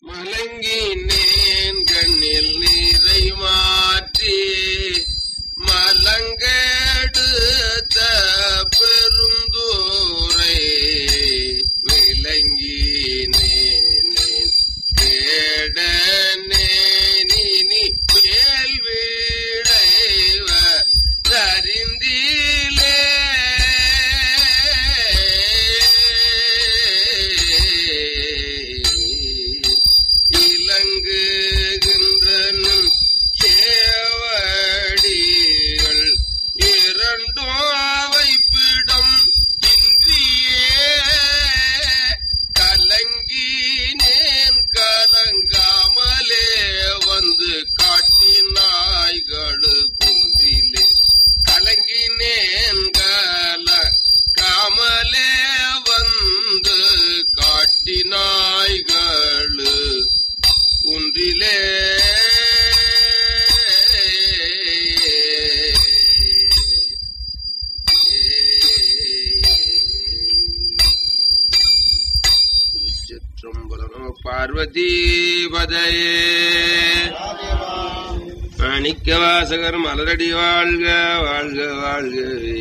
மலங்கினேன் கண்ணில் நீரை மாற்றி மலங்கெடுத்த பெருந்தூரை விளங்கினேன் கேடனே நீ மேல் வீழைவ தரிந்திலே இலங்குகின்றனும் சேவடிகள் இரண்டோ வைப்பிடம் இன்றியே கலங்கினேன் கலங்காமலே வந்து காட்டினாய்களு குன்றிலே கலங்கினேன் கல காமலே வந்து காட்டினாய்களு குன்றிலே திருச்சிற்றம்பலனோ பார்வதி பதையே மாணிக்கவாசகர் மலரடி வாழ்க வாழ்க வாழ்கவே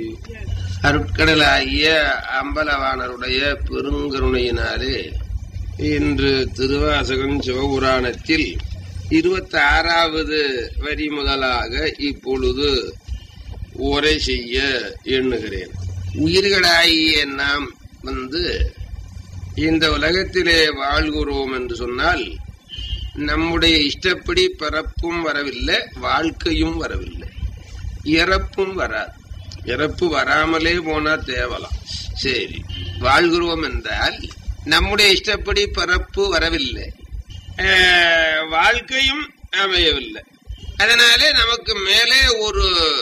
அருட்கடலாகிய அம்பலவாணருடைய பெருங்கருணையினாலே இன்று திருவாசகன் சிவபுராணத்தில் இருபத்தி ஆறாவது வரி முதலாக இப்பொழுது உரை செய்ய எண்ணுகிறேன் உயிர்களாகிய நாம் வந்து இந்த உலகத்திலே வாழ்கிறோம் என்று சொன்னால் நம்முடைய இஷ்டப்படி பிறப்பும் வரவில்லை வாழ்க்கையும் வரவில்லை இறப்பும் வராது இறப்பு வராமலே போனா தேவலாம் சரி வாழ்கிறோம் என்றால் நம்முடைய இஷ்டப்படி பிறப்பு வரவில்லை அஹ், வாழ்க்கையும் அமையவில்லை அதனாலே நமக்கு மேலே ஒரு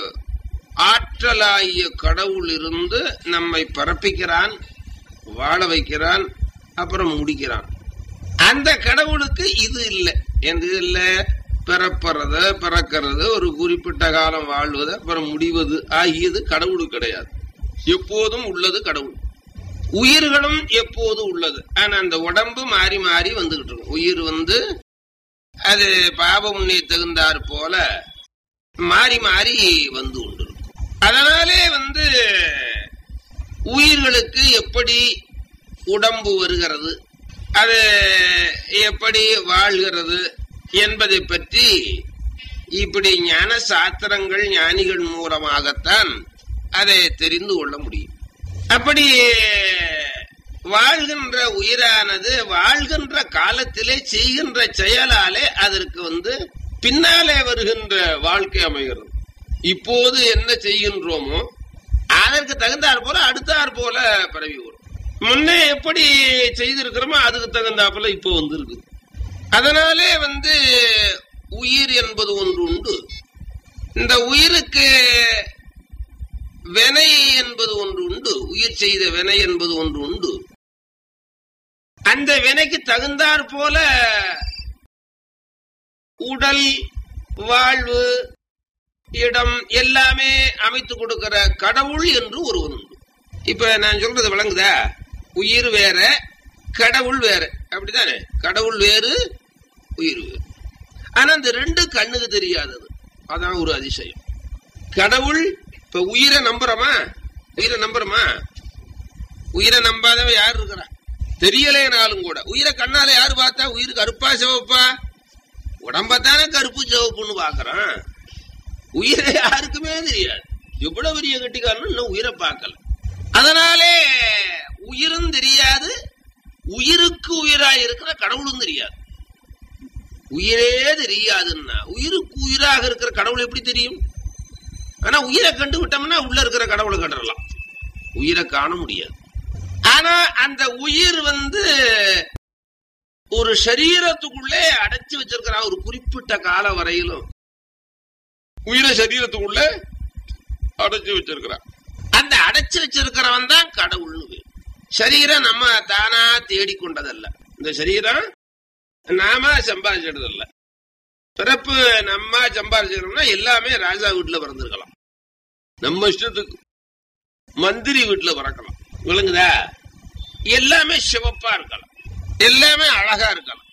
ஆற்றலாகிய கடவுள் இருந்து நம்மை பரப்பிக்கிறான் வாழ வைக்கிறான் அப்புறம் முடிக்கிறான் அந்த கடவுளுக்கு இது இல்லை எந்த இல்ல பிறப்பறது பிறக்கிறது ஒரு குறிப்பிட்ட காலம் வாழ்வது அப்புறம் முடிவது ஆகியது கடவுளுக்கு கிடையாது எப்போதும் உள்ளது கடவுள் உயிர்களும் எப்போது உள்ளது ஆனா அந்த உடம்பு மாறி மாறி வந்துகிட்டு இருக்கும் உயிர் வந்து அது பாவ முன்னே தகுந்தாற் போல மாறி மாறி வந்து கொண்டிருக்கும் அதனாலே வந்து உயிர்களுக்கு எப்படி உடம்பு வருகிறது அது எப்படி வாழ்கிறது என்பதை பற்றி இப்படி ஞான சாத்திரங்கள் ஞானிகள் மூலமாகத்தான் அதை தெரிந்து கொள்ள முடியும் அப்படி வாழ்கின்ற உயிரானது வாழ்கின்ற காலத்திலே செய்கின்ற செயலாலே அதற்கு வந்து பின்னாலே வருகின்ற வாழ்க்கை அமைகிறது இப்போது என்ன செய்கின்றோமோ அதற்கு தகுந்தாற் போல அடுத்தாற் போல பரவி வரும் முன்னே எப்படி செய்திருக்கிறோமோ அதுக்கு தகுந்தாப்புல இப்போ வந்திருக்கு அதனாலே வந்து உயிர் என்பது ஒன்று உண்டு இந்த உயிருக்கு வினை என்பது ஒன்று உண்டு உயிர் செய்த வினை என்பது ஒன்று உண்டு அந்த வினைக்கு தகுந்தாற் போல உடல் வாழ்வு இடம் எல்லாமே அமைத்து கொடுக்கிற கடவுள் என்று ஒருவன் உண்டு இப்ப நான் சொல்றது விளங்குதா உயிர் வேற கடவுள் வேற அப்படித்தானே கடவுள் வேறு உயிர் வேறு ஆனா இந்த ரெண்டு கண்ணுக்கு தெரியாதது அதான் ஒரு அதிசயம் கடவுள் இப்ப உயிரை நம்புறோமா உயிரை நம்புறோமா உயிரை நம்பாதவன் யார் இருக்கிறா தெரியலேனாலும் கூட உயிரை கண்ணால யாரு பார்த்தா உயிர் கருப்பா சிவப்பா உடம்பத்தானே கருப்பு சிவப்புன்னு பாக்குறான் உயிரை யாருக்குமே தெரியாது எவ்வளவு பெரிய கட்டிக்காரனும் இன்னும் உயிரை பார்க்கல அதனாலே உயிரும் தெரியாது உயிருக்கு உயிராய் இருக்கிற கடவுளும் தெரியாது உயிரே தெரியாதுன்னா உயிருக்கு உயிராக இருக்கிற கடவுள் எப்படி தெரியும் ஆனா உயிரை கண்டு விட்டோம்னா உள்ள இருக்கிற கடவுளை கண்டுடலாம் உயிரை காண முடியாது ஆனா அந்த உயிர் வந்து ஒரு சரீரத்துக்குள்ளே அடைச்சு வச்சிருக்கிற ஒரு குறிப்பிட்ட கால வரையிலும் உயிரை சரீரத்துக்குள்ள அடைச்சு வச்சிருக்கிறான் அந்த அடைச்சு வச்சிருக்கிறவன் தான் கடவுள்னு பேர். சரீரம் நம்ம தானா தேடிக்கொண்டதல்ல இந்த சரீரம் நாம சம்பாதிச்சதல்ல பிறப்பு நம்ம சம்பாதிச்சிருக்கோம்னா எல்லாமே ராஜா வீட்டுல பிறந்திருக்கலாம் நம்ம இஷ்டத்துக்கு மந்திரி வீட்டுல பிறக்கலாம் விளங்குதா எல்லாமே சிவப்பா இருக்கலாம் எல்லாமே அழகா இருக்கலாம்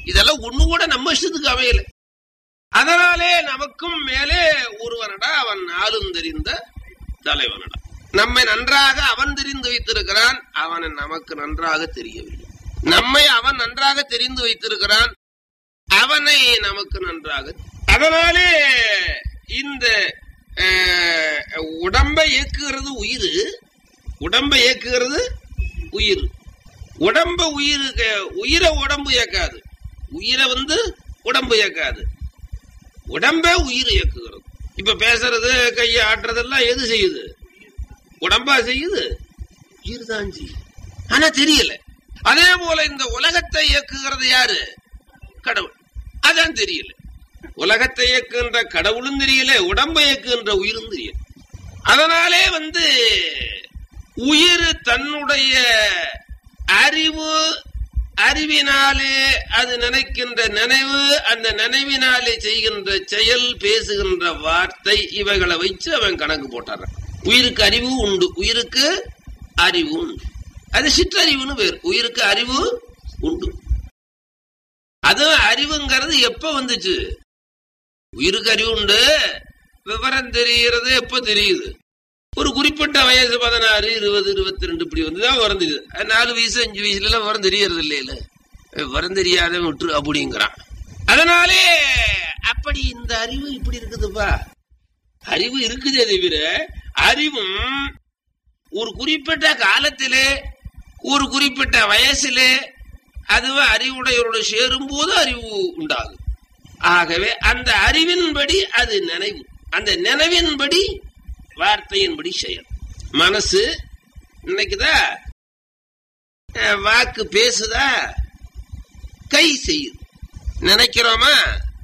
இதெல்லாம் ஒண்ணு கூட நம்ம இஷ்டத்துக்கு அமையல அதனாலே நமக்கும் மேலே ஒருவனடா அவன் நாளும் தெரிந்த தலைவனடா நம்மை நன்றாக அவன் தெரிந்து வைத்திருக்கிறான் அவனை நமக்கு நன்றாக தெரியவில்லை நம்மை அவன் நன்றாக தெரிந்து வைத்திருக்கிறான் அவனை நமக்கு நன்றாக அதனாலே இந்த அஹ், உடம்பை இயக்குகிறது உயிர் உடம்பை இயக்குகிறது உயிர் உடம்ப உயிர் உயிரை உடம்பு இயக்காது உயிரை வந்து உடம்பு இயக்காது உடம்பே உயிர் இயக்குகிறது இப்ப பேசுறது கையை ஆட்டுறதெல்லாம் எது செய்யுது உடம்பா செய்யுது உயிர் தான் செய்யுது ஆனா தெரியல அதே போல இந்த உலகத்தை இயக்குகிறது யாரு கடவுள் அதான் தெரியல உலகத்தை இயக்குகின்ற கடவுளும் தெரியல உடம்பை இயக்குகின்ற உயிரும் தெரியல அதனாலே வந்து உயிர் தன்னுடைய அறிவு அறிவினாலே அது நினைக்கின்ற நினைவு அந்த நினைவினாலே செய்கின்ற செயல் பேசுகின்ற வார்த்தை இவைகளை வச்சு அவன் கணக்கு போட்டான் உயிருக்கு அறிவு உண்டு உயிருக்கு அறிவு உண்டு அது சிற்றறிவுன்னு பேர் உயிருக்கு அறிவு உண்டு அது அறிவுங்கிறது எப்ப வந்துச்சு உயிருக்கு அறிவு உண்டு விவரம் தெரிகிறது எப்ப தெரியுது ஒரு குறிப்பிட்ட வயசு பதினாறு இருபது இருபத்தி ரெண்டு இப்படி வந்துதான் விவரம் தெரியுது அது நாலு வயசு அஞ்சு வயசுல எல்லாம் விவரம் தெரியறது இல்லையில விவரம் தெரியாத விட்டுரு அப்படிங்கிறான் அதனாலே அப்படி இந்த அறிவு இப்படி இருக்குதுப்பா அறிவு இருக்குதே தவிர அறிவும் ஒரு குறிப்பிட்ட காலத்திலே ஒரு குறிப்பிட்ட வயசிலே அதுவே அறிவுடையவரோடு சேரும் போது அறிவு உண்டாகும் ஆகவே அந்த அறிவின்படி அது நினைவு அந்த நினைவின்படி வார்த்தையின்படி செயல் மனசு நினைக்குதா அஹ், வாக்கு பேசுதா கை செய்யுது நினைக்கிறோமா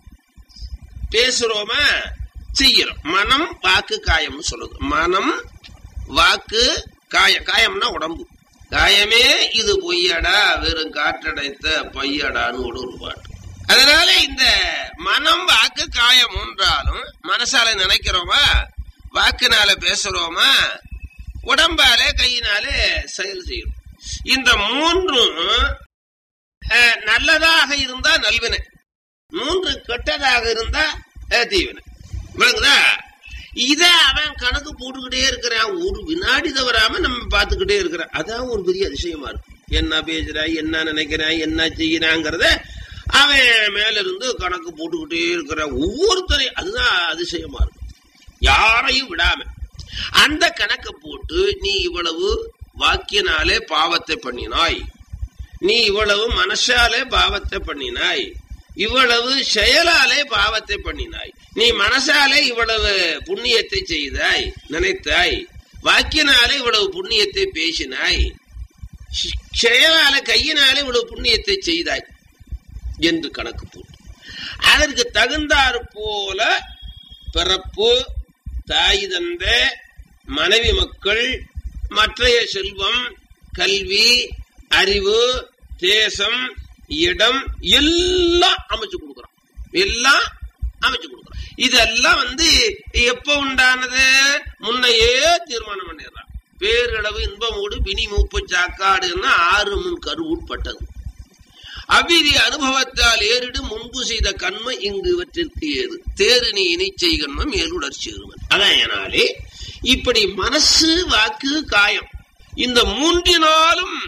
பேசுறோமா செய்யறோம் மனம் வாக்கு காயம்னு சொல்லுது மனம் வாக்கு காயம் காயம்னா உடம்பு காயமே இது பொய்யடா வெறும் காற்றடைத்த பையடான்னு ஒரு ஒரு பாட்டு அதனால இந்த மனம் வாக்கு காயம் மூன்றாலும் மனசால நினைக்கிறோமா வாக்குனால பேசுறோமா உடம்பால கையினாலே செயல் செய்யும் இந்த மூன்றும் அஹ், நல்லதாக இருந்தா நல்வினை மூன்று கெட்டதாக இருந்தா அஹ், தீவினை விளங்குதா இத அவன் கணக்கு போட்டுக்கிட்டே இருக்கிறான் ஒரு வினாடி தவறாம நம்ம பார்த்துக்கிட்டே இருக்கிறான் அதான் ஒரு பெரிய அதிசயமா இருக்கு என்ன பேசுறான் என்ன நினைக்கிறான் என்ன செய்யறாங்கிறத அவன் மேல இருந்து கணக்கு போட்டுக்கிட்டே இருக்கிறான் ஒவ்வொருத்தரையும் அதுதான் அதிசயமா இருக்கு யாரையும் விடாம அந்த கணக்கை போட்டு நீ இவ்வளவு வாக்கியனாலே பாவத்தை பண்ணினாய் நீ இவ்வளவு மனசாலே பாவத்தை பண்ணினாய் இவ்வளவு செயலாலே பாவத்தை பண்ணினாய் நீ மனசாலே இவ்வளவு புண்ணியத்தை செய்தாய் நினைத்தாய் வாக்கியனாலே இவ்வளவு புண்ணியத்தை பேசினாய் ஷ்- செயலால கையினாலே இவ்வளவு புண்ணியத்தை செய்தாய் என்று கணக்கு போட்டு அதற்கு தகுந்தாற் போல பிறப்பு தாய் தந்த மனைவி மக்கள் மற்றைய செல்வம் கல்வி அறிவு தேசம் இடம் எல்லாம் அமைச்சு கொடுக்குறான் எல்லாம் அமைச்சு கொடுக்குறான் இதெல்லாம் வந்து எப்ப உண்டானது முன்னையே தீர்மானம் பண்ணிடுறான் பேரளவு இன்பமோடு பிணி மூப்பு சாக்காடுன்னா ஆறு முன் கரு உட்பட்டது அவ்விதி அனுபவத்தால் ஏறிடு முன்பு செய்த கண்மை இங்கு இவற்றிற்கு ஏது தேறு நீ இணை செய்கண்மம் மேலுடர் சேருவன் அதனாலே இப்படி மனசு வாக்கு காயம் இந்த மூன்றினாலும்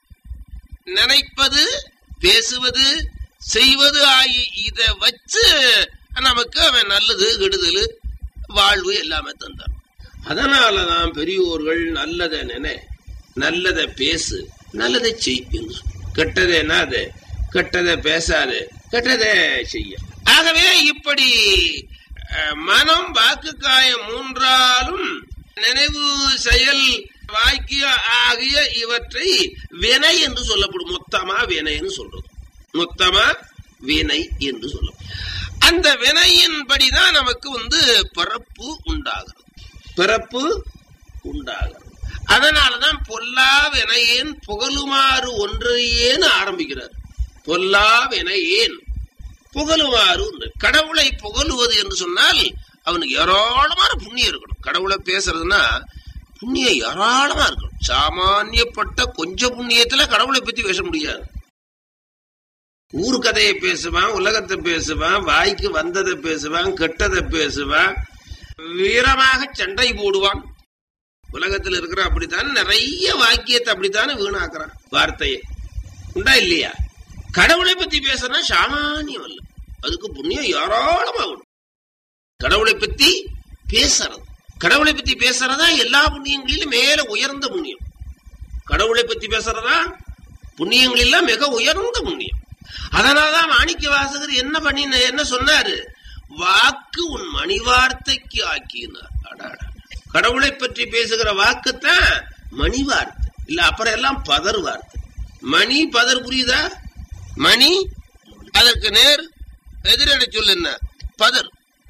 நினைப்பது பேசுவது செய்வது ஆகி இத வச்சு நமக்கு அவன் நல்லது கெடுதல் வாழ்வு எல்லாமே தந்தார் அதனாலதான் பெரியோர்கள் நல்லதை நினை நல்லதை பேசு நல்லதை செய் என்று சொல்லு. கெட்டதை என்னாது கெட்டதை பேசாது கெட்டதை செய்ய ஆகவே இப்படி அஹ், மனம் வாக்கு காயம் மூன்றாலும் நினைவு செயல் வாக்கிய ஆகிய இவற்றை வினை என்று சொல்லப்படும் மொத்தமா வினைன்னு சொல்றது மொத்தமா வினை என்று சொல்லப்படும் அந்த வினையின்படிதான் நமக்கு வந்து பிறப்பு உண்டாகிறது பிறப்பு உண்டாகிறது அதனாலதான் பொல்லா வினையேன் புகழுமாறு ஒன்றையேன்னு ஆரம்பிக்கிறார் பொல்லா வினையேன் புகழுமாறு ஒன்று கடவுளை புகழுவது என்று சொன்னால் அவனுக்கு ஏராளமான புண்ணியம் இருக்கணும் கடவுளை பேசுறதுன்னா புண்ணியம் ஏராளமா இருக்கணும் சாமானியப்பட்ட கொஞ்ச புண்ணியத்துல கடவுளை பத்தி பேச முடியாது ஊர் கதையை பேசுவான் உலகத்தை பேசுவான் வாய்க்கு வந்ததை பேசுவான் கெட்டதை பேசுவான் வீரமாக சண்டை போடுவான் உலகத்துல இருக்கிற அப்படித்தான் நிறைய வாக்கியத்தை அப்படித்தானே வீணாக்குறான் வார்த்தையை உண்டா இல்லையா கடவுளை பத்தி பேசுறா சாமானியம் அல்ல அதுக்கு புண்ணியம் ஏராளமா உண்டு கடவுளை பத்தி பேசுறது கடவுளை பத்தி பேசுறதா எல்லா புண்ணியங்களிலும் மேல உயர்ந்த புண்ணியம் கடவுளை பத்தி பேசுறதா புண்ணியங்களெல்லாம் மிக உயர்ந்த புண்ணியம் அதனாலதான் மாணிக்க வாசகர் என்ன பண்ணி என்ன சொன்னாரு வாக்கு உன் மணி வார்த்தைக்கு ஆக்கினார் அடாடா. கடவுளை பற்றி பேசுகிற வாக்குத்தான் மணி வார்த்தை இல்ல அப்புறம் எல்லாம் பதர் வார்த்தை மணி பதர் புரியுதா மணி அதற்கு நேர் எதிரடை சொல் என்ன பதர்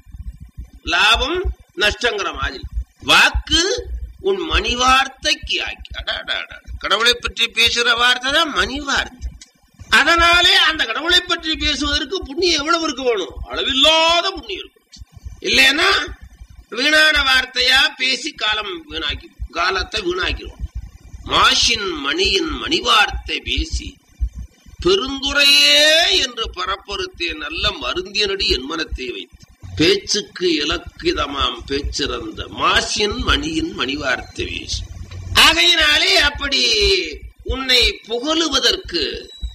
லாபம் நஷ்டங்கிற மாதிரி வாக்கு உன் மணி வார்த்தைக்கு ஆக்கி அடாடா, அடாடா. கடவுளை பற்றி பேசுற வார்த்தை தான் மணி வார்த்தை அதனாலே அந்த கடவுளை பற்றி பேசுவதற்கு புண்ணியம் எவ்வளவு இருக்கு வேணும் அளவில்லாத புண்ணியம் இருக்கும் இல்லைன்னா வீணான வார்த்தையா பேசி காலம் வீணாக்கி காலத்தை வீணாக்கிடுவோம் மாஷின் மணியின் மணிவார்த்தை பேசி பெருந்துரையே என்று பரப்பொருத்தே நல்ல மருந்தியனடி என் மனத்தை வைத்து பேச்சுக்கு இலக்கிதமாம் பேச்சிறந்த மாசின் மணியின் மணிவார்த்தை பேசி ஆகையினாலே அப்படி உன்னை புகழுவதற்கு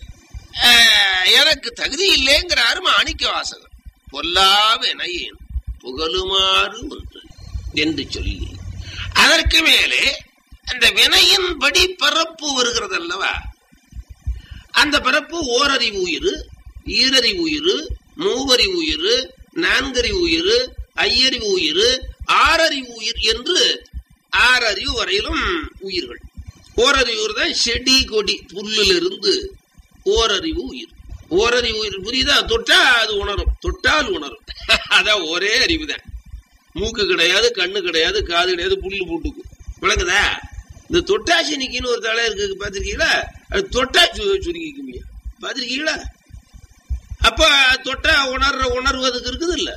ஆஹ், எனக்கு தகுதி இல்லைங்கிறாரு மாணிக்க வாசகர் பொல்லாவெனையேன் புகழுமாறு ஒன்று என்று சொல்லி அதற்கு மேலே அந்த வினையின்படி பிறப்பு வருகிறது அல்லவா அந்த பிறப்பு ஓரறிவு உயிர் ஈரறிவு உயிர் மூவறிவு உயிர் நான்கறிவு உயிர் ஐயறிவு உயிர் ஆறறிவு உயிர் என்று ஆறறிவு வரையிலும் உயிர்கள் ஓரறிவு உயிர் தான் செடி கொடி புல்லிலிருந்து ஓரறிவு உயிர் ஓரறிவு உயிர் புரியுதா தொட்டா அது உணரும் தொட்டால் உணரும் அதான் ஒரே அறிவு தான் மூக்கு கிடையாது கண்ணு கிடையாது காது கிடையாது புல்லு போட்டுக்கும் விளங்குதா இந்த தொட்டாசினிக்குன்னு ஒரு தலை இருக்கு பாத்திருக்கீங்களா அது தொட்டா சு- சுருங்கிக்குமியா பாத்திருக்கீங்களா அப்ப தொட்டா உணர்ற உணர்வதுக்கு இருக்குது இல்ல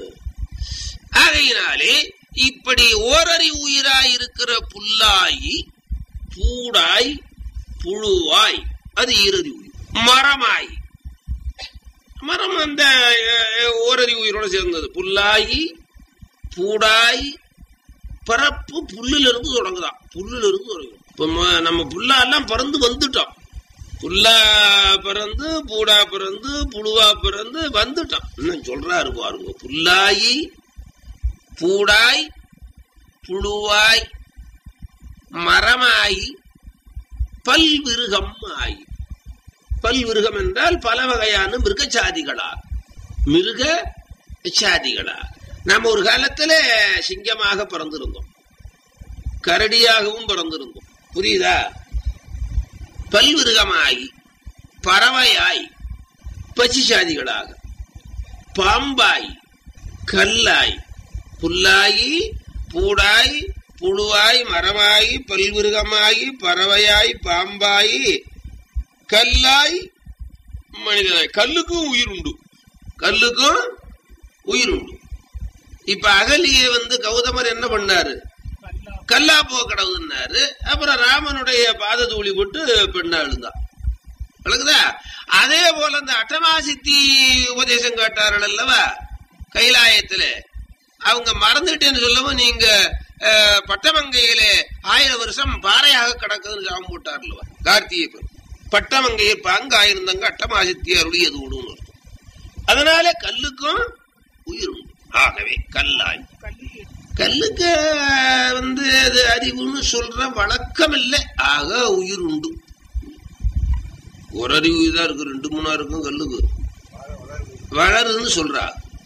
ஆகையினாலே இப்படி ஓரறி உயிராய் இருக்கிற புல்லாயி பூடாய் புழுவாய் அது ஈரறி உயிர் மரமாய் மரம் அந்த அஹ், ஓரறி உயிரோட சேர்ந்தது புல்லாயி பூடாய் பிறப்பு புல்லுல இருந்து தொடங்குதான் புல்லுல இருந்து தொடங்கும் இப்ப ம- நம்ம புல்லா எல்லாம் பிறந்து வந்துட்டோம் புல்லா பிறந்து பூடா பிறந்து புழுவா பிறந்து வந்துட்டோம் இன்னும் சொல்றாரு பாருங்க புல்லாயி பூடாய் புழுவாய் மரமாயி பல்விருகம் ஆயி பல்விருகம் என்றால் பல வகையான மிருக சாதிகளா மிருக சாதிகளா நாம ஒரு காலத்துல சிங்கமாக பிறந்திருந்தோம் கரடியாகவும் பிறந்திருந்தோம் புரியுதா பல்விருகமாய் பறவையாய் பசி சாதிகளாக பாம்பாய் கல்லாய் புல்லாயி பூடாய் புழுவாய் மரமாயி பல்விருகமாயி பறவையாய் பாம்பாயி கல்லாய் மனிதனாய் கல்லுக்கும் உயிர் உண்டு கல்லுக்கும் உயிர் உண்டு இப்ப அகலியை வந்து கௌதமர் என்ன பண்ணாரு கல்லா போ கடவுன்னாரு அப்புறம் ராமனுடைய பாத தூளி போட்டு பெண்ணா எழுந்தான் விளக்குதா அதே போல இந்த அட்டமாசித்தி உபதேசம் கேட்டார்கள் அல்லவா கைலாயத்துல அவங்க மறந்துட்டேன்னு சொல்லவும் நீங்க அஹ், பட்டமங்கையிலே ஆயிரம் வருஷம் பாறையாக கிடக்குதுன்னு சாமம் போட்டார் அல்லவா கார்த்திகை பெண் பட்டமங்கையர் பாங்க ஆயிருந்தங்க அட்டமாசித்தி அருளியது விடுன்னு அர்த்தம். அதனால கல்லுக்கும் உயிர் உண்டு ஆகவே கல்லாய் கல்லுக்கு வந்து அது அறிவுன்னு சொல்ற வழக்கம் இல்லை ஆக உயிர் உண்டு ஒரு அறிவு தான் இருக்கு ரெண்டு மூணா இருக்கும் கல்லுக்கு வளருதுன்னு சொல்றா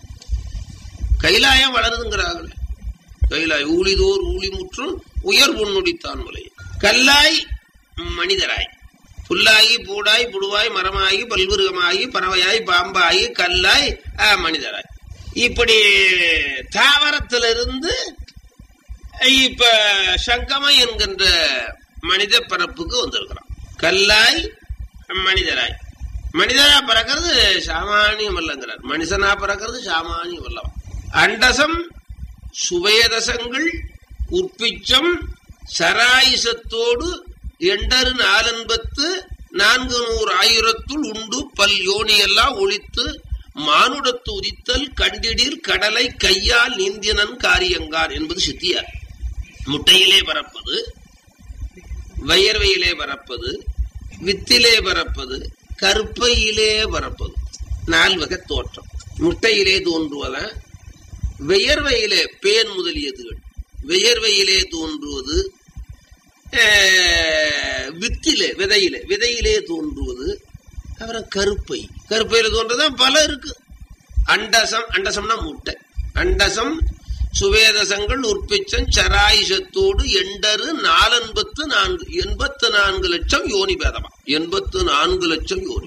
கைலாயம் வளருதுங்கிறாங்களே கைலாய் ஊழிதோர் ஊழி முற்றும் உயர் பொன்னுடித்தான் மலை கல்லாய் மனிதராய் புல்லாகி பூடாய் புடுவாய் மரமாகி பல்விருகமாகி பறவையாய் பாம்பாயி கல்லாய் ஆ, மனிதராய் இப்படி தாவரத்திலிருந்து இப்ப சங்கமம் என்கின்ற மனித பிறப்புக்கு வந்திருக்கிறான் கல்லாய் மனிதராய் மனிதரா பிறக்கிறது சாமானியம் அல்லங்கிறார் மனுஷனா பிறக்கிறது சாமானியம் அல்லவா அண்டசம் சுவேதசங்கள் உற்பிச்சம் சராயுசத்தோடு எண்டரு நாலன்பத்து நான்கு நூறு ஆயிரத்துள் உண்டு பல் யோனியெல்லாம் ஒழித்து மானுடத்து உதித்தல் கண்டிடில் கடலை கையால் நீந்தினன் காரியங்கார் என்பது சித்தியார் முட்டையிலே பறப்பது வயர்வையிலே பறப்பது வித்திலே பறப்பது கருப்பையிலே பறப்பது நால்வகை தோற்றம் முட்டையிலே தோன்றுவதன் வியர்வையிலே பேன் முதலியதுகள் வியர்வையிலே தோன்றுவது அஹ், வித்திலே விதையிலே விதையிலே தோன்றுவது அப்புறம் கருப்பை கருப்பையில தோன்றதான் பல இருக்கு அண்டசம் அண்டசம்னா முட்டை அண்டசம் சுவேதசங்கள் உற்பிச்சம் சராயுஷத்தோடு எண்டரு நாலன்பத்து நான்கு எண்பத்து நான்கு லட்சம் யோனி பேதமா எண்பத்து நான்கு லட்சம் யோனி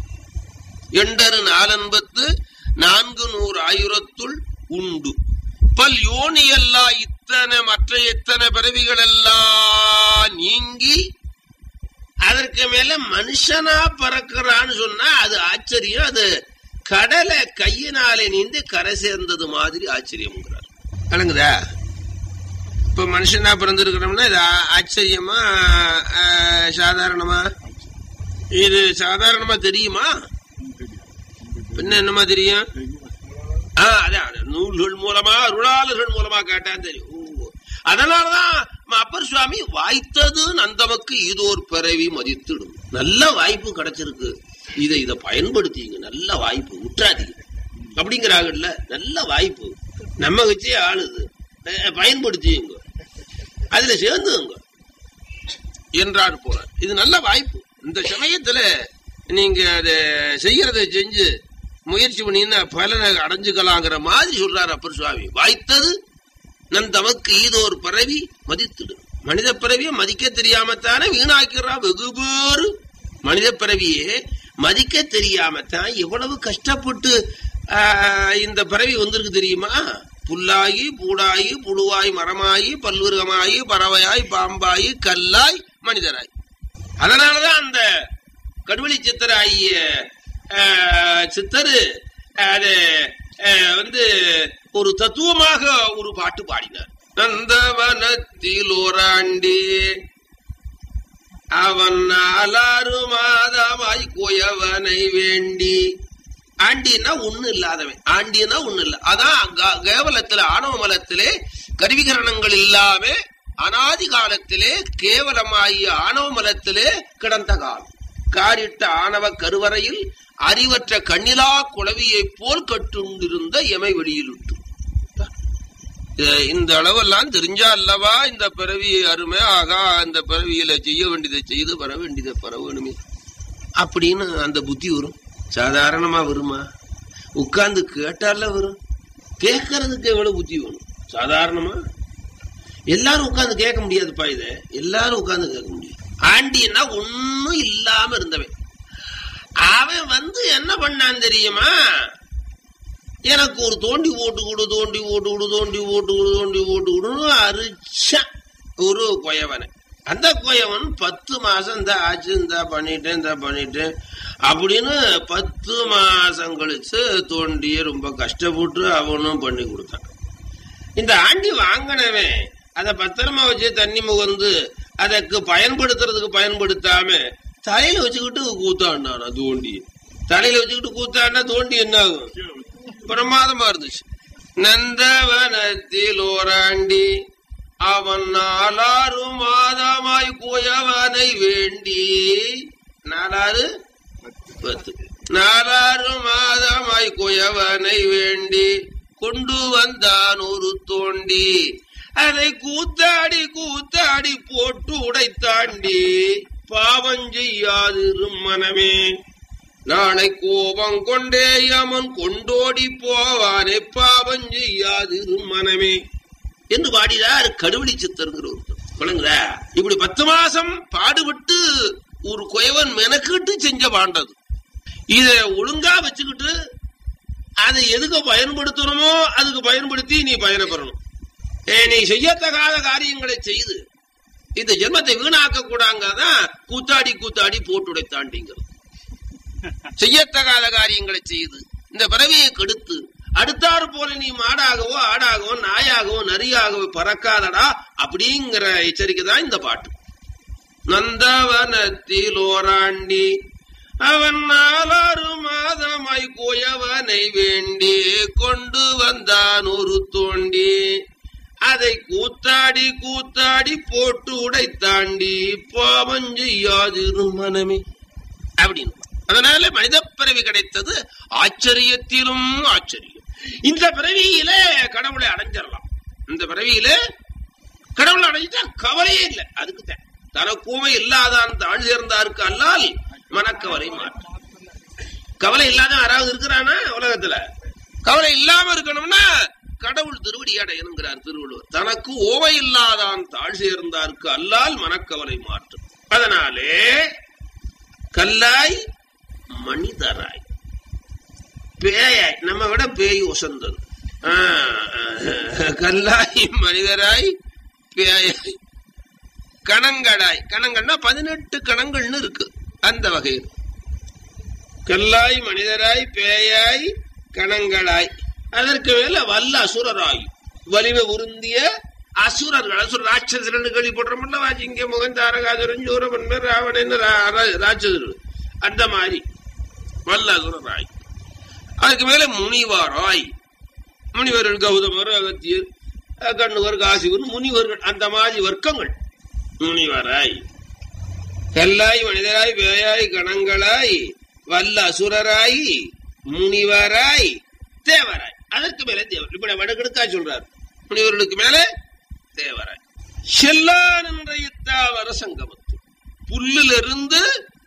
எண்டரு நாலன்பத்து நான்கு நூறு ஆயிரத்துள் உண்டு பல் யோனி எல்லாம் இத்தனை மற்ற எத்தனை பிறவிகள் எல்லாம் நீங்கி அதற்கு மேல மனுஷனா பறக்கிறான்னு சொன்னா அது ஆச்சரியம் அது கடலை கையினாலே நீந்து கரை சேர்ந்தது மாதிரி ஆச்சரியம்ங்கிறார் விளங்குதா இப்ப மனுஷனா பிறந்திருக்கிறோம்னா இது ஆ- ஆச்சரியமா ஆ, சாதாரணமா இது சாதாரணமா தெரியுமா பின்ன என்னமா தெரியும் ஆ, அதான் நூல்கள் மூலமா அருளாளர்கள் மூலமா கேட்டான் தெரியும் ஓ. அதனாலதான் ம- அப்பர் சுவாமி வாய்த்தது நந்தமக்கு இதோர் பிறவி மதித்திடும் நல்ல வாய்ப்பு கிடைச்சிருக்கு இதை இதை பயன்படுத்திங்க நல்ல வாய்ப்பு விட்டுறாதீங்க அப்படிங்கிறாங்கல்ல நல்ல வாய்ப்பு நம்ம வச்சே ஆளுது அஹ், பயன்படுத்தியுங்க அதுல சேர்ந்துங்க என்றார் போல இது நல்ல வாய்ப்பு இந்த சமயத்துல நீங்க அதை செய்யறதை செஞ்சு முயற்சி பண்ணினா பலனை அடைஞ்சுக்கலாங்கிற மாதிரி சொல்றாரு அப்பர் சுவாமி வாய்த்தது நம் தமக்கு ஈதோர் பரவி மதித்துடு மனித பிறவியை மதிக்க தெரியாமத்தானே வீணாக்கிறா வெகு பேரு மனித பிறவியே மதிக்க தெரியாமத்தான் எவ்வளவு கஷ்டப்பட்டு ஆஹ், இந்த பிறவி வந்திருக்கு தெரியுமா புல்லாகி பூடாகி புழுவாய் மரமாயி பல்விருகமாயி பறவையாய் பாம்பாயி கல்லாய் மனிதராய் அதனாலதான் அந்த கடுவெளி சித்தராகிய ஆஹ், சித்தரு அது ஆஹ், வந்து ஒரு தத்துவமாக ஒரு பாட்டு பாடினார் நந்தவனத்தில் ஓராண்டி அவன் நாலாறு மாதமாய் கோயவனை வேண்டி ஆண்டினா ஒண்ணு இல்லாதவன் ஆண்டினா ஒண்ணு இல்ல அதான் க- கேவலத்துல ஆணவ மலத்திலே கருவிகரணங்கள் இல்லாம அனாதி காலத்திலே கேவலமாகிய ஆணவ மலத்திலே கிடந்த காலம் காரிட்ட ஆணவ கருவறையில் அறிவற்ற கண்ணிலா குளவியைப் போல் கட்டுண்டிருந்த எமை வெளியிலுட்டு இத- இந்த அளவெல்லாம் தெரிஞ்சா அல்லவா இந்த பிறவி அருமை ஆகா இந்த பிறவியில செய்ய வேண்டியதை செய்து வர வேண்டியதை பெற வேணுமே அப்படின்னு அந்த புத்தி வரும் சாதாரணமா வருமா உட்கார்ந்து கேட்டால வரும் கேட்கறதுக்கு எவ்வளவு புத்தி வேணும் சாதாரணமா எல்லாரும் உட்கார்ந்து கேட்க முடியாதுப்பா இத எல்லாரும் உட்கார்ந்து கேட்க முடியாது ஆண்டின்னா ஒண்ணும் இல்லாம இருந்தவன் அவன் வந்து என்ன பண்ணான் தெரியுமா எனக்கு ஒரு தோண்டி ஓட்டு கொடு தோண்டி ஓட்டு கொடு தோண்டி ஓட்டு கொடு தோண்டி ஓட்டு கொடுன்னு அரிச்சான் ஒரு கொயவனை அந்த கொயவன் பத்து மாசம் இந்த ஆச்சு இந்த பண்ணிட்டேன் இந்த பண்ணிட்டேன் அப்படின்னு பத்து மாசம் கழிச்சு தோண்டிய ரொம்ப கஷ்டப்பட்டு அவனும் பண்ணி கொடுத்தான் இந்த ஆண்டி வாங்கினவன் அதை பத்திரமா வச்சு தண்ணி முகந்து அதற்கு பயன்படுத்துறதுக்கு பயன்படுத்தாம தலையில வச்சுக்கிட்டு கூத்தாண்டானா தோண்டி தலையில வச்சுக்கிட்டு கூத்தாண்டா தோண்டி என்ன ஆகும் பிரமாதமா இருந்துச்சு நந்தவனத்தில் ஓராண்டி அவன் நாலாறு மாதமாய் குயவனை வேண்டி நாலாறு பத்து நாலாறு மாதமாய் குயவனை வேண்டி கொண்டு வந்தான் ஒரு தோண்டி அதை கூத்தாடி கூத்தாடி போட்டு உடைத்தாண்டி பாவம் செய்யாதிரும் மனமே நாளை கோபம் கொண்டே யமன் கொண்டோடி போவானே பாவம் செய்யாதிரும் மனமே என்று பாடினார் கடுவெளி சித்தருங்கிற ஒருத்தர் விளங்குதா இப்படி பத்து மாசம் பாடுபட்டு ஒரு குயவன் மெனக்கிட்டு செஞ்ச பாண்டது இத ஒழுங்கா வச்சுக்கிட்டு அதை எதுக்கு பயன்படுத்தணுமோ அதுக்கு பயன்படுத்தி நீ பயணப்பெறணும் ஏ, நீ செய்யத்தகாத காரியங்களை செய்து இந்த ஜென்மத்தை வீணாக்க கூடாங்கதான் கூத்தாடி கூத்தாடி போட்டுடைத்தாண்டிங்கிறது செய்யத்தகாத காரியங்களை செய்து இந்த பிறவியை கெடுத்து அடுத்தாறு போல நீ மாடாகவோ ஆடாகவோ நாயாகவோ நரியாகவோ பறக்காதடா அப்படிங்கிற எச்சரிக்கை தான் இந்த பாட்டு நந்தவனத்தில் ஓராண்டி அவன் நாலாறு மாதமாய் கோயவனை வேண்டி கொண்டு வந்தான் ஒரு தோண்டி அதை கூத்தாடி கூத்தாடி போட்டு உடைத்தாண்டி பாவம் செய்யாதிரு மனமே அப்படின்னு அதனால மனித பிறவி கிடைத்தது ஆச்சரியத்திலும் ஆச்சரியம் இந்த பிறவியில கடவுளை அடைஞ்சிடலாம் இந்த பிறவியில கடவுளை அடைஞ்சிட்டா கவலையே இல்லை அதுக்கு தான் தனக்கூமை இல்லாதான் தாழ் சேர்ந்தாருக்கு அல்லால் மனக்கவலை மாற்றம் கவலை இல்லாத யாராவது இருக்கிறானா உலகத்துல கவலை இல்லாம இருக்கணும்னா கடவுள் திருவடி அடையணுங்கிறார் திருவள்ளுவர் தனக்கு ஓவை இல்லாதான் தாழ் சேர்ந்தார்க்கு அல்லால் மனக்கவலை மாற்றும் அதனாலே கல்லாய் மனிதராய் பேயாய் நம்ம விட பேய் உசந்தது ஆ, கல்லாய் மனிதராய் பேயாய் கணங்கடாய் கணங்கள்னா பதினெட்டு கணங்கள்னு இருக்கு அந்த வகையில் கல்லாய் மனிதராய் பேயாய் கணங்களாய் அதற்கு மேல வல்ல அசுரராய் வலிமை உருந்திய அசுரர்கள் அசுர ராட்சசரன் கேள்விப்படுறோம்ல வாஜிங்க முகன் தாரகாசுரன் சூரபன்மர் ராவணன் ரா- ரா- ராட்சசர்கள் அந்த மாதிரி வல்ல அசுரராய் அதுக்கு மேல முனிவாராய் முனிவர்கள் கௌதமர் அகத்தியர் அஹ், கண்ணுவர் காசிவர் முனிவர்கள் அந்த மாதிரி வர்க்கங்கள் முனிவராய் கல்லாய் மனிதராய் வேயாய் கணங்களாய் வல்ல அசுரராய் முனிவராய் தேவராய் அதற்கு மேலே தேவர் இப்ப வடகிழக்கா சொல்றார் முனிவர்களுக்கு மேலே தேவராய் செல்லான் என்ற இத்தாவர சங்கமத்து புல்லிலிருந்து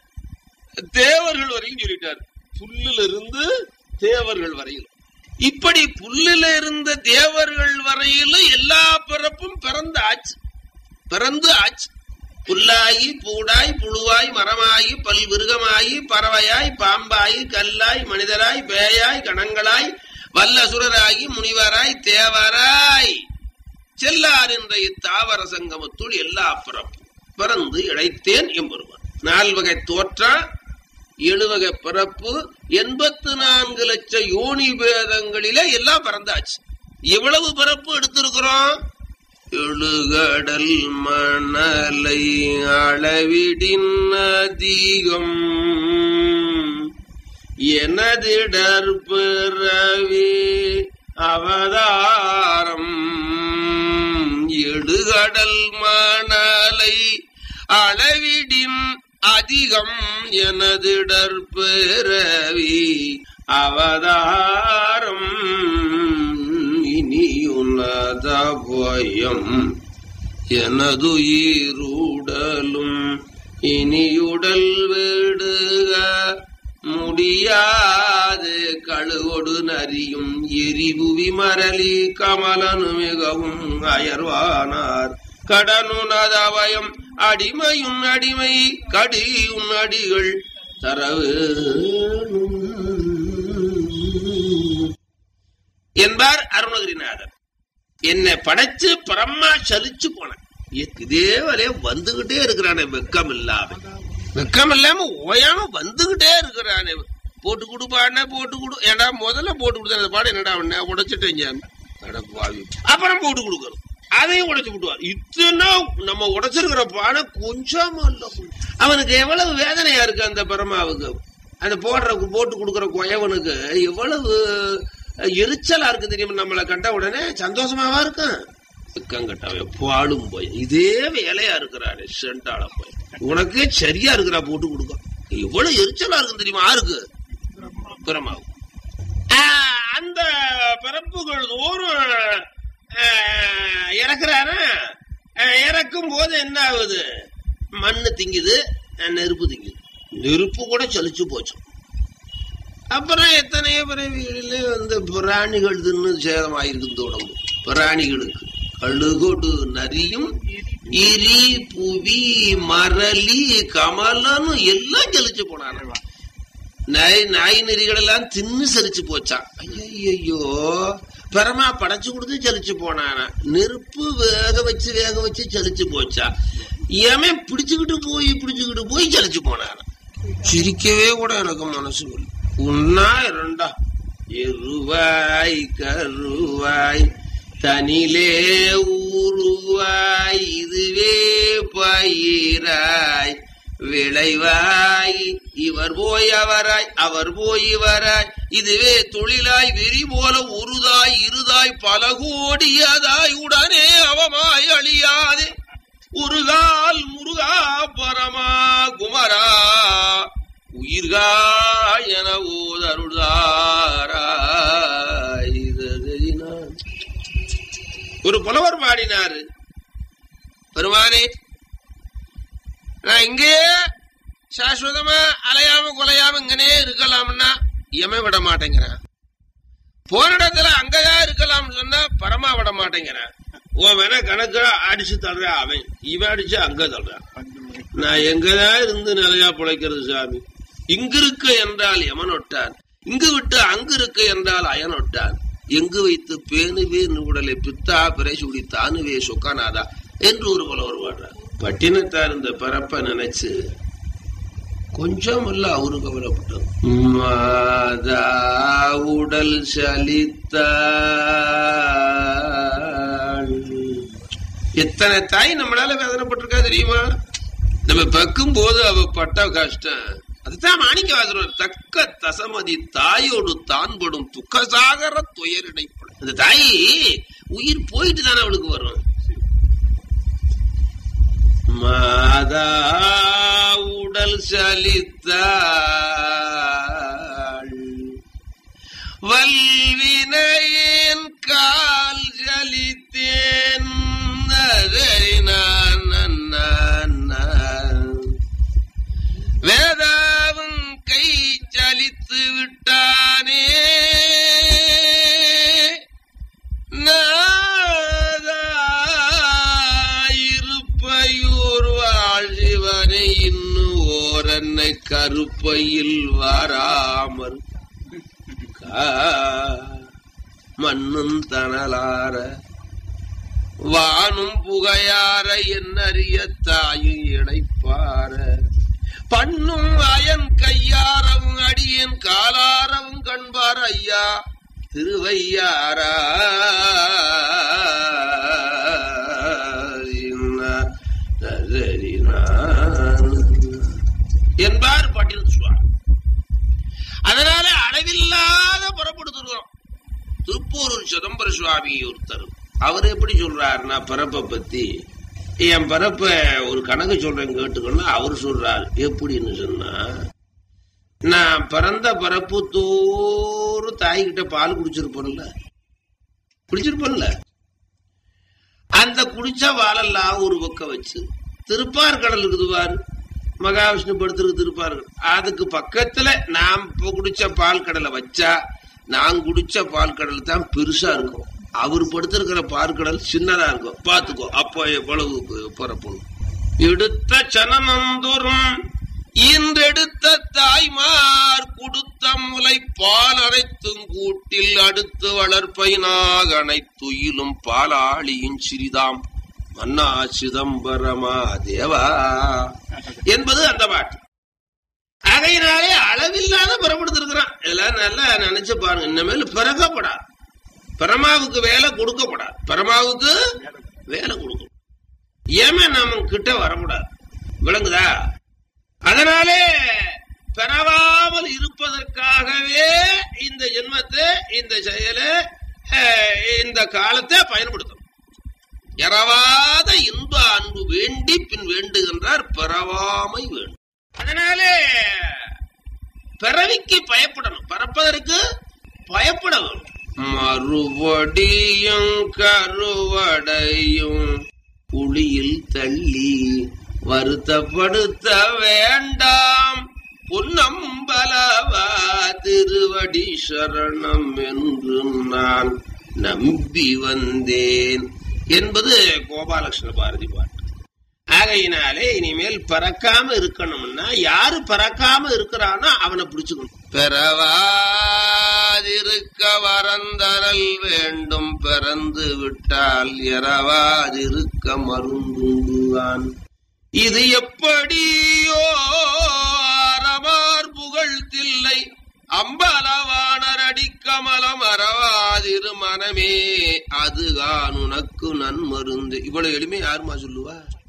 தேவர்கள் வரையும் சொல்லிட்டார் புல்லிலிருந்து தேவர்கள் வரையில் இப்படி புல்லில இருந்த தேவர்கள் வரையிலும் எல்லா பிறப்பும் பிறந்து ஆச்சு பிறந்து ஆச்சு புல்லாகி பூடாய் புழுவாய் மரமாகி பல் விருகமாகி பறவையாய் பாம்பாய் கல்லாய் மனிதராய் பேயாய் கணங்களாய் வல்லசுரராகி முனிவராய் தேவராய் செல்லார் என்ற இத்தாவர சங்கமத்துள் எல்லா பிறப்பும் பிறந்து இழைத்தேன் எம்பெருமான் நால்வகை தோற்றா எழுவகை பிறப்பு எண்பத்து நான்கு லட்சம் யோனி பேதங்களிலே எல்லாம் பிறந்தாச்சு எவ்வளவு பிறப்பு எடுத்திருக்கிறோம் எழுகடல் மணலை அளவிடின் அதிகம் எனதிடர் பிறவி அவதாரம் எடுகடல் மணலை அளவிடின் அதிகம் எனதிடர் பிறவி அவதாரம் இனியுன்னத பயம் எனதுயிரூடலும் இனியுடல் விடுக முடியாது கழுகொடு நரியும் எரிபுவி மரளி கமலனு மிகவும் அயர்வானார் கடனுனதவயம் அடிமையும் அடிமை கடியும் அடிகள் தரவேணும் என்பார் அருணகிரிநாதர் என்னை படைச்சு பரமா சலிச்சு போனேன் இதே வரைய வந்துகிட்டே இருக்கிறானே வெக்கம் இல்லாம வெக்கம் இல்லாம ஓயாம வந்துகிட்டே இருக்கிறானே போட்டு கொடுப்பானே போட்டு கொடு ஏடா முதல்ல போட்டு கொடுத்த பாடு என்னடா உடனே உடைச்சிட்டேன் பாவி அப்புறம் போட்டு கொடுக்கணும் அதையும் உடைச்சு விட்டுவார் இத்தனை நம்ம உடைச்சிருக்கிற பானை கொஞ்சமா இல்ல அவனுக்கு எவ்வளவு வேதனையா இருக்கு அந்த பரமாவுக்கு அந்த போடுற போட்டு கொடுக்கிற குயவனுக்கு எவ்வளவு எரிச்சலா இருக்கு தெரியுமா நம்மளை கண்ட உடனே சந்தோஷமாவா இருக்கும் வெக்கங்கட்டாவே பாடும் போய் இதே வேலையா இருக்கிறாரு சென்டால போய் உனக்கு சரியா இருக்கிறா போட்டு கொடுக்க எவ்வளவு எரிச்சலா இருக்கும் தெரியுமா யாருக்கு பிரமாவு ஆஹ், அந்த பிறப்புகள் தோறும் ஆஹ், இறக்குறாரு ஆஹ், இறக்கும் போது என்ன ஆகுது மண்ணு திங்குது ஆஹ், நெருப்பு திங்குது நெருப்பு கூட சலிச்சு போச்சு அப்புறம் எத்தனையோ பிறவிகளிலே வந்து பிராணிகள் தின்னு சேதமாயிருக்கு இந்த உடம்பு பிராணிகளுக்கு கழுகொடு நரியும் இரி புவி மரளி கமலன்னு எல்லாம் செலிச்சு போனான நாய் நாய் நெறிகள் எல்லாம் தின்னு செரிச்சு போச்சான் ஐயோ பரமா படைச்சு கொடுத்து செலிச்சு போனானா நெருப்பு வேக வச்சு வேக வச்சு செலிச்சு போச்சா ஏமே பிடிச்சுக்கிட்டு போய் பிடிச்சுக்கிட்டு போய் செலிச்சு போனானா சிரிக்கவே கூட எனக்கு மனசு வரல. உன்னா இரண்டா எருவாய் கருவாய் தனிலே ஊருவாய் இதுவே பயிராய் விளைவாய் இவர் போய் அவராய் அவர் போய் இவராய் இதுவே தொழிலாய் வெறி போல உருதாய் இருதாய் பல கோடியதாய் உடனே அவமாய் அழியாதே உருகால் முருகா பரமா குமரா உயிர்கா என ஓதருள்தாராய் ஒரு புலவர் பாடினாரு பெருமானே நான் இங்கே சாஸ்வதமா அலையாம கொலையாம இங்கனே இருக்கலாம்னா எம விட மாட்டேங்கிறான் போன இடத்துல அங்கதான் இருக்கலாம்னு சொன்னா பரமா விட மாட்டேங்கிறான் உன் வேணா கணக்கா அடிச்சு தள்ளுறான் அவன் இவன் அடிச்சு அங்க தள்ளுறான் நான் எங்கதான் இருந்து நிலையா பிழைக்கிறது சாமி இங்கு இருக்க என்றால் எமன் ஒட்டான் இங்கு விட்டு அங்கு இருக்க என்றால் அயன் ஒட்டான் எங்கு வைத்து பேணுவே உடலை பித்தா பிறைசூடி தானுவே சொக்கானாதா என்று ஒரு புலவர் பாடுறார் பட்டினத்தார் இந்த பரப்ப நினைச்சு கொஞ்சம் இல்ல அவரு கவலைப்பட்டது மாதா உடல் சலித்தாள் எத்தனை தாய் நம்மளால வேதனைப்பட்டிருக்கா தெரியுமா நம்ம பக்கும் போது அவ பட்ட கஷ்டம் அதுதான் மாணிக்க வாசனர் தக்க தசமதி தாயோடு தான் படும் துக்கசாகர துயரிடைப்படும் அந்த தாய் உயிர் போயிட்டு தானே அவளுக்கு வரும் மாதா உடல் சலித்தாள் வல்வினையேன் கால் சலித்தேன் நதரி நான் நான் நான். வேதாவும் கை சலித்து விட்டானே நாதாயிருப்பையூர் வாழ்வனை இன்னும் ஓரன்னை கருப்பையில் வாராமற் கா- மண்ணும் தணலார வானும் புகையார என்னறிய தாயும் இடைப்பார பண்ணும் அயன் கையாரவும் அடியன் காலாரவும் கண்பார் ஐயா திருவையாரா என்பார் பாட்டில் சுவாமி அதனால அளவில்லாத புறப்படுத்துகிறோம் திருப்பூரூர் சிதம்பர சுவாமி ஒருத்தர் அவர் எப்படி சொல்றாருன்னா பிறப்பை பத்தி என் பிறப்ப ஒரு கணக்கு சொல்றேன் கேட்டுக்கணும் அவர் சொல்றாரு எப்படின்னு சொன்னா நான் பிறந்த பிறப்பு தோறும் தாய்கிட்ட பால் குடிச்சிருப்பேன்ல குடிச்சிருப்பேன்ல அந்த குடிச்ச பாலெல்லாம் ஒரு பக்கம் வச்சு திருப்பார் கடல் இருக்குது பாரு மகாவிஷ்ணு படுத்திருக்கு திருப்பார்கள் அதுக்கு பக்கத்துல நாம் இப்ப குடிச்ச பால் கடலை வச்சா நான் குடிச்ச பால் கடல் தான் பெருசா இருக்கும் அவர் படுத்திருக்கிற பால் கடல் சின்னதா இருக்கும் பாத்துக்கோ அப்போ எவ்வளவு பிறப்பு எடுத்த சனமந்தோறும் இன்றெடுத்த தாய்மார் கொடுத்த முலை பால் அனைத்தும் கூட்டில் அடுத்து வளர்ப்பைனாக அனைத்துயிலும் பாலாளியும் சிறிதாம் மன்னா சிதம்பரமா தேவா என்பது அந்த பாட்டு அதையினாலே அளவில்லாத பிறப்படுத்திருக்கிறான் இதெல்லாம் நல்லா நினைச்சு பாருங்க இனிமேல் பிறக்கப்படாது பரமாவுக்கு வேலை கொடுக்கப்படாது பரமாவுக்கு வேலை கொடுக்கணும் ஏமே நம்ம கிட்ட வரக்கூடாது விளங்குதா அதனாலே பெறவாமல் இருப்பதற்காகவே இந்த ஜென்மத்தை இந்த செயலை அஹ், இந்த காலத்தை பயன்படுத்தணும் எறவாத இன்ப அன்பு வேண்டி பின் வேண்டுகின்றார் பெறவாமை வேண்டும் அதனாலே பிறவிக்கு பயப்படணும் பறப்பதற்கு பயப்பட வேண்டும் மறுபடியும் கருவடையும் குழியில் தள்ளி வருத்தப்படுத்த வேண்டாம் பொன்னம்பலவா திருவடி சரணம் என்று நான் நம்பி வந்தேன் என்பது கோபாலகிருஷ்ண பாரதி பாட்டு ஆகையினாலே இனிமேல் பறக்காம இருக்கணும்னா யாரு பறக்காம இருக்கிறானோ அவனை பிடிச்சுக்கணும் பெறவாதிருக்க வரந்தரல் வேண்டும் பிறந்து விட்டால் எறவாதிருக்க மருந்துண்டுவான் இது எப்படியோ அறமார் புகழ் தில்லை அம்பலவாணர் அடிக்கமலம் அறவாதிரு மனமே அதுதான் உனக்கு நன்மருந்து இவ்வளவு எளிமை யாருமா சொல்லுவா